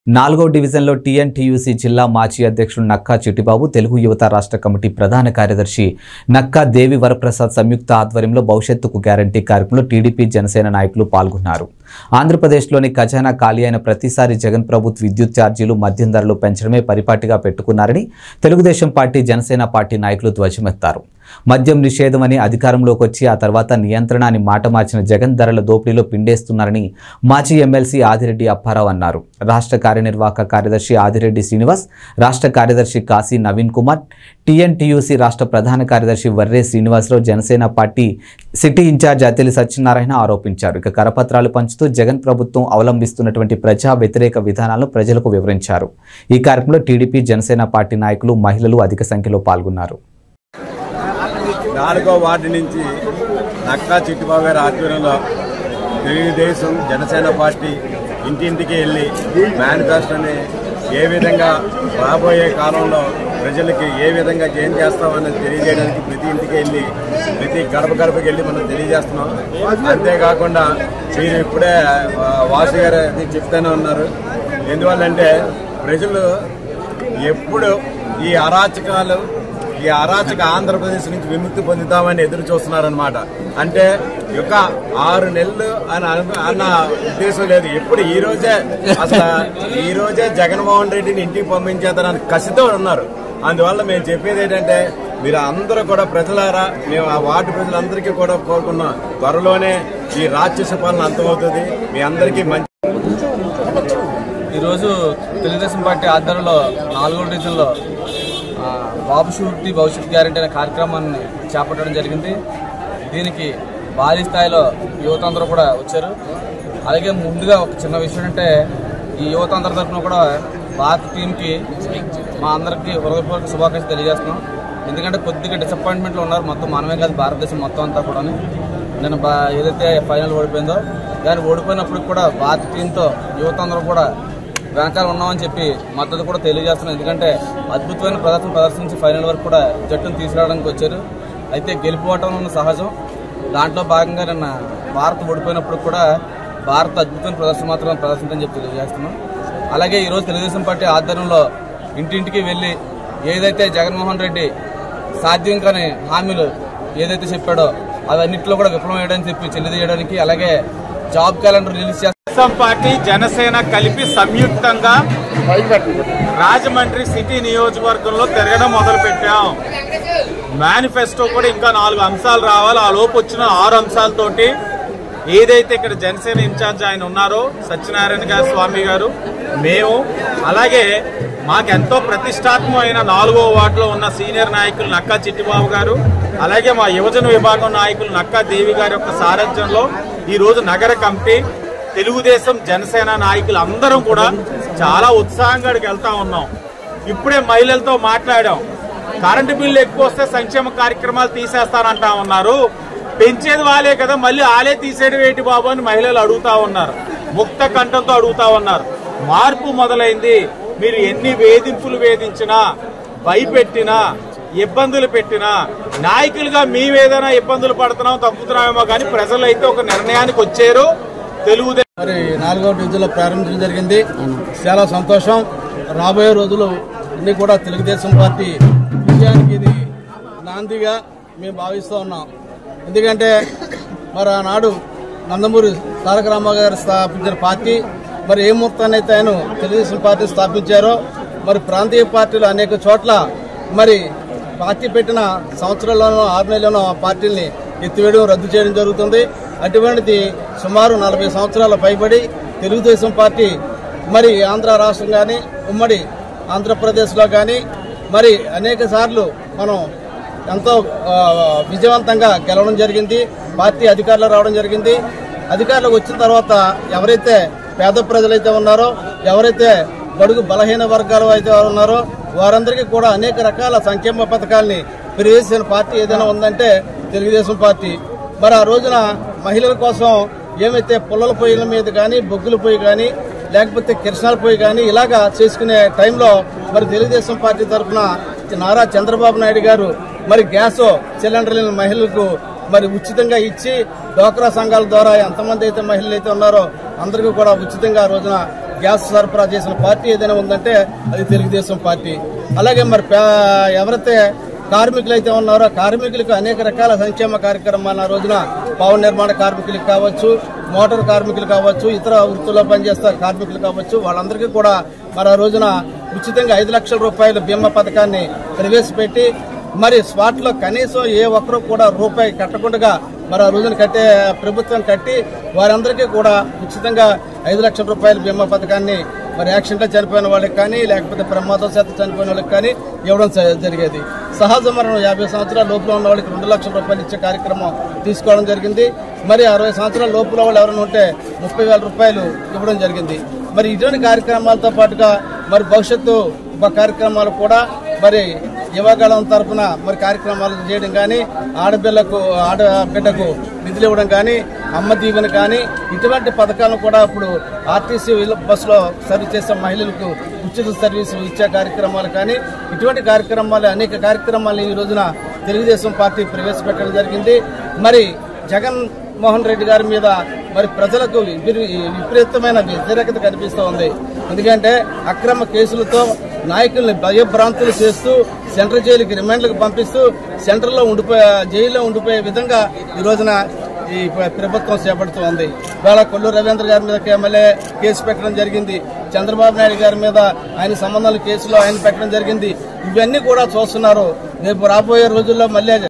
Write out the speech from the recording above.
నాలుగో డివిజన్లో టీఎన్టీయూసీ జిల్లా మాజీ అధ్యక్షుడు నక్కా చిట్టిబాబు తెలుగు యువత రాష్ట్ర కమిటీ ప్రధాన కార్యదర్శి నక్కా దేవి వరప్రసాద్ సంయుక్త ఆధ్వర్యంలో భవిష్యత్తుకు గ్యారంటీ కార్యక్రమంలో టీడీపీ జనసేన నాయకులు పాల్గొన్నారు ఆంధ్రప్రదేశ్లోని ఖజానా ఖాళీ అయిన ప్రతిసారి జగన్ ప్రభుత్వ విద్యుత్ ఛార్జీలు మద్యం ధరలు పెంచడమే పరిపాటిగా పెట్టుకున్నారని తెలుగుదేశం పార్టీ జనసేన పార్టీ నాయకులు ధ్వజమెత్తారు మద్యం నిషేధం అని అధికారంలోకి వచ్చి ఆ తర్వాత నియంత్రణ అని మాట మార్చిన జగన్ ధరల దోపిడీలో పిండేస్తున్నారని మాజీ ఎమ్మెల్సీ ఆదిరెడ్డి అప్పారావు అన్నారు రాష్ట్ర కార్యనిర్వాహక కార్యదర్శి ఆదిరెడ్డి శ్రీనివాస్ రాష్ట్ర కార్యదర్శి కాశీ నవీన్ కుమార్ టీఎన్టీయూసీ రాష్ట్ర ప్రధాన కార్యదర్శి Varre Srinivasarao Janasena party city in charge Atili Satyanarayana ఆరోపించారు ఇక కరపత్రాలు పంచుతూ జగన్ ప్రభుత్వం అవలంబిస్తున్నటువంటి ప్రజా వ్యతిరేక విధానాలను ప్రజలకు వివరించారు ఈ కార్యక్రమంలో టీడీపీ జనసేన పార్టీ నాయకులు మహిళలు అధిక సంఖ్యలో పాల్గొన్నారు నాలుగో వార్డు నుంచి నక్కా చిట్టిబాబు గారి ఆధ్వర్యంలో తెలుగుదేశం జనసేన పార్టీ ఇంటింటికి వెళ్ళి మేనిఫెస్టోని ఏ విధంగా రాబోయే కాలంలో ప్రజలకి ఏ విధంగా ఏం చేస్తామని తెలియజేయడానికి ప్రతి ఇంటికి వెళ్ళి ప్రతి గడప గడపకి వెళ్ళి మనం తెలియజేస్తున్నాం అంతేకాకుండా మీరు ఇప్పుడే ఆ, వాసు గారు అది చెప్తూనే ఉన్నారు ఎందువల్లంటే ప్రజలు ఎప్పుడు ఈ అరాచకాలు ఈ అరాచక ఆంధ్రప్రదేశ్ నుంచి విముక్తి పొందుతామని ఎదురు చూస్తున్నారనమాట అంటే ఒక ఆరు నెలలు అని అను- అన్న ఉద్దేశం లేదు ఎప్పుడు ఈ రోజే అసలు ఈ రోజే జగన్మోహన్ రెడ్డిని ఇంటికి పంపించేద్దారని కసితో ఉన్నారు అందువల్ల మేము చెప్పేది ఏంటంటే మీరు అందరూ కూడా ప్రజలారా మేము ఆ వార్డు ప్రజలందరికీ కూడా కోరుకున్నాం త్వరలోనే ఈ రాక్షస పాలన అంతమవుతుంది మీ అందరికీ మంచి ఈరోజు తెలుగుదేశం పార్టీ ఆధ్వర్యంలో నాలుగో డివిజన్లో ఆ, బాబు షూరిటీ భవిష్యత్ గ్యారంటీ అనే కార్యక్రమాన్ని చేపట్టడం జరిగింది దీనికి భారీ స్థాయిలో యువత అందరూ కూడా వచ్చారు అలాగే ముందుగా ఒక చిన్న విషయం అంటే ఈ యువత అందరి తరఫున కూడా భారత టీంకి మా అందరికీ హృదయపూర్వక శుభాకాంక్షలు తెలియజేస్తున్నాం ఎందుకంటే కొద్దిగా డిసప్పాయింట్మెంట్లో ఉన్నారు మొత్తం మనమే కాదు భారతదేశం మొత్తం అంతా కూడా నేను బా ఏదైతే ఫైనల్ ఓడిపోయిందో దాన్ని ఓడిపోయినప్పుడు కూడా భారత టీంతో యువత అందరూ కూడా వెనకాల ఉన్నామని చెప్పి మద్దతు కూడా తెలియజేస్తున్నాం ఎందుకంటే అద్భుతమైన ప్రదర్శన ప్రదర్శించి ఫైనల్ వరకు కూడా జట్టును తీసుకురావడానికి వచ్చారు అయితే గెలిపోవటం ఉన్న సహజం దాంట్లో భాగంగా నిన్న భారత్ ఓడిపోయినప్పుడు కూడా భారత్ అద్భుతమైన ప్రదర్శన మాత్రం ప్రదర్శించని చెప్పి తెలియజేస్తున్నాం అలాగే ఈరోజు తెలుగుదేశం పార్టీ ఆధ్వర్యంలో ఇంటింటికి వెళ్ళి ఏదైతే జగన్మోహన్ రెడ్డి సాధ్యం కాని హామీలు ఏదైతే చెప్పాడో అవన్నింటిలో కూడా విఫలం వేయడానికి చెప్పి చెల్లిదీయడానికి అలాగే జాబ్ క్యాలెండర్ రిలీజ్ చేస్తారు తెలుగుదేశం పార్టీ జనసేన కలిపి సంయుక్తంగా రాజమండ్రి సిటీ నియోజకవర్గంలో తిరగడం మొదలు పెట్టాం మేనిఫెస్టో కూడా ఇంకా నాలుగు అంశాలు రావాలి ఆ లోపు వచ్చిన ఆరు అంశాలతోటి ఏదైతే ఇక్కడ జనసేన ఇన్ఛార్జ్ ఆయన ఉన్నారో సత్యనారాయణ గారు స్వామి గారు మేము అలాగే మాకెంతో ప్రతిష్టాత్మకమైన నాలుగో వార్డులో ఉన్న సీనియర్ నాయకులు నక్కా చిట్టిబాబు గారు అలాగే మా యువజన విభాగం నాయకులు నక్కా దేవి గారి యొక్క సారథ్యంలో ఈ రోజు నగర కమిటీ తెలుగుదేశం జనసేన నాయకులు అందరం కూడా చాలా ఉత్సాహంగా అక్కడికి వెళ్తా ఉన్నాం ఇప్పుడే మహిళలతో మాట్లాడాం కరెంటు బిల్లు ఎక్కువ వస్తే సంక్షేమ కార్యక్రమాలు తీసేస్తానంటా ఉన్నారు పెంచేది వాళ్ళే కదా మళ్ళీ ఆలే తీసేయడం ఏంటి బాబు అని మహిళలు అడుగుతా ఉన్నారు ముక్త కంఠంతో అడుగుతా ఉన్నారు మార్పు మొదలైంది మీరు ఎన్ని వేధింపులు వేధించినా భయపెట్టినా ఇబ్బందులు పెట్టినా నాయకులుగా మేమేదైనా ఇబ్బందులు పడుతున్నాం తప్పుతున్నామేమో కానీ ప్రజలు అయితే ఒక నిర్ణయానికి వచ్చారు తెలుగుదేశం మరి నాలుగవ డివిజన్లో ప్రారంభించడం జరిగింది చాలా సంతోషం రాబోయే రోజులు అన్ని కూడా తెలుగుదేశం పార్టీ విజయానికి ఇది నాందిగా మేము భావిస్తూ ఉన్నాం ఎందుకంటే మరి ఆనాడు నందమూరి తారక రామారావు గారు స్థాపించిన పార్టీ మరి ఏ ముహూర్తాన్ని అయితే ఆయన తెలుగుదేశం పార్టీ స్థాపించారో మరి ప్రాంతీయ పార్టీలు అనేక చోట్ల మరి పార్టీ పెట్టిన సంవత్సరాల్లోనూ ఆరు నెలల్లోనూ ఆ పార్టీల్ని ఎత్తివేయడం రద్దు చేయడం జరుగుతుంది అటువంటిది సుమారు నలభై సంవత్సరాల పైబడి తెలుగుదేశం పార్టీ మరి ఆంధ్ర రాష్ట్రం కానీ ఉమ్మడి ఆంధ్రప్రదేశ్లో కానీ మరి అనేక సార్లు మనం ఎంతో ఆ, విజయవంతంగా గెలవడం జరిగింది పార్టీ అధికారులు రావడం జరిగింది అధికారులకు వచ్చిన తర్వాత ఎవరైతే పేద ప్రజలైతే ఉన్నారో ఎవరైతే బడుగు బలహీన వర్గాలు అయితే ఉన్నారో వారందరికీ కూడా అనేక రకాల సంక్షేమ పథకాల్ని ప్రవేశించిన పార్టీ ఏదైనా ఉందంటే తెలుగుదేశం పార్టీ మరి ఆ రోజున మహిళల కోసం ఏమైతే పుల్లల పొయ్యిల మీద కానీ బొగ్గుల పొయ్యి కానీ లేకపోతే కిరసనాల పొయ్యి కానీ ఇలాగా చేసుకునే టైంలో మరి తెలుగుదేశం పార్టీ తరఫున నారా చంద్రబాబు నాయుడు గారు మరి గ్యాస్ సిలిండర్లను మహిళలకు మరి ఉచితంగా ఇచ్చి డోక్రా సంఘాల ద్వారా ఎంతమంది అయితే మహిళలు అయితే ఉన్నారో అందరికీ కూడా ఉచితంగా ఆ రోజున గ్యాస్ సరఫరా చేసిన పార్టీ ఏదైనా ఉందంటే అది తెలుగుదేశం పార్టీ అలాగే మరి పే- ఎవరైతే కార్మికులు అయితే ఉన్నారో కార్మికులకు అనేక రకాల సంక్షేమ కార్యక్రమాలు ఆ రోజున పవన్ నిర్మాణ కార్మికులకు కావచ్చు మోటార్ కార్మికులు కావచ్చు ఇతర వృత్తుల్లో పనిచేస్తున్న కార్మికులు కావచ్చు వాళ్ళందరికీ కూడా మరి ఆ రోజున ఉచితంగా ఐదు లక్షల రూపాయల బీమా పథకాన్ని ప్రవేశపెట్టి మరి స్పాట్ లో కనీసం ఏ ఒక్కరూ కూడా రూపాయి కట్టకుండా మరి ఆ రోజున కట్టే ప్రభుత్వం కట్టి వారందరికీ కూడా ఉచితంగా ఐదు లక్షల రూపాయల బీమా పథకాన్ని మరి యాక్సిడెంట్లో చనిపోయిన వాళ్ళకి కానీ లేకపోతే ప్రమాదం చేత చనిపోయిన వాళ్ళకి కానీ ఇవ్వడం జ- జరిగేది సహజ మరణం యాభై సంవత్సరాల లోపల ఉన్న వాళ్ళకి రెండు లక్షల రూపాయలు ఇచ్చే కార్యక్రమం తీసుకోవడం జరిగింది మరి అరవై సంవత్సరాల లోపల వాళ్ళు ఎవరైనా ఉంటే ముప్పై వేల రూపాయలు ఇవ్వడం జరిగింది మరి ఇటువంటి కార్యక్రమాలతో పాటుగా మరి భవిష్యత్తు ఉప కార్యక్రమాలు కూడా మరి యువగళం తరపున మరి కార్యక్రమాలు చేయడం కానీ ఆడపిల్లకు ఆడబిడ్డకు నిధులు ఇవ్వడం కానీ అమ్మ దీవెన కానీ ఇటువంటి పథకాలను కూడా ఇప్పుడు ఆర్టీసీ బస్సులో సర్వీస్ చేసే మహిళలకు ఉచిత సర్వీసు ఇచ్చే కార్యక్రమాలు కానీ ఇటువంటి కార్యక్రమాలు అనేక కార్యక్రమాలు ఈ రోజున తెలుగుదేశం పార్టీ ప్రవేశపెట్టడం జరిగింది మరి జగన్ మోహన్ రెడ్డి గారి మీద మరి ప్రజలకు విపరీ- విపరీతమైన వ్యతిరేకత కనిపిస్తూ ఉంది ఎందుకంటే అక్రమ కేసులతో నాయకుల్ని భయభ్రాంతులు చేస్తూ సెంట్రల్ జైలుకి రిమాండ్లకు పంపిస్తూ సెంటర్లో ఉండిపోయే జైల్లో ఉండిపోయే విధంగా ఈ రోజున ఈ ప్ర- ప్రభుత్వం చేపడుతూ ఉంది ఇవాళ కొల్లు రవీంద్ర గారి మీద ఎమ్మెల్యే కేసు పెట్టడం జరిగింది చంద్రబాబు నాయుడు గారి మీద ఆయన సంబంధాల కేసులో ఆయన పెట్టడం జరిగింది ఇవన్నీ కూడా చూస్తున్నారు రేపు రాబోయే రోజుల్లో మళ్ళీ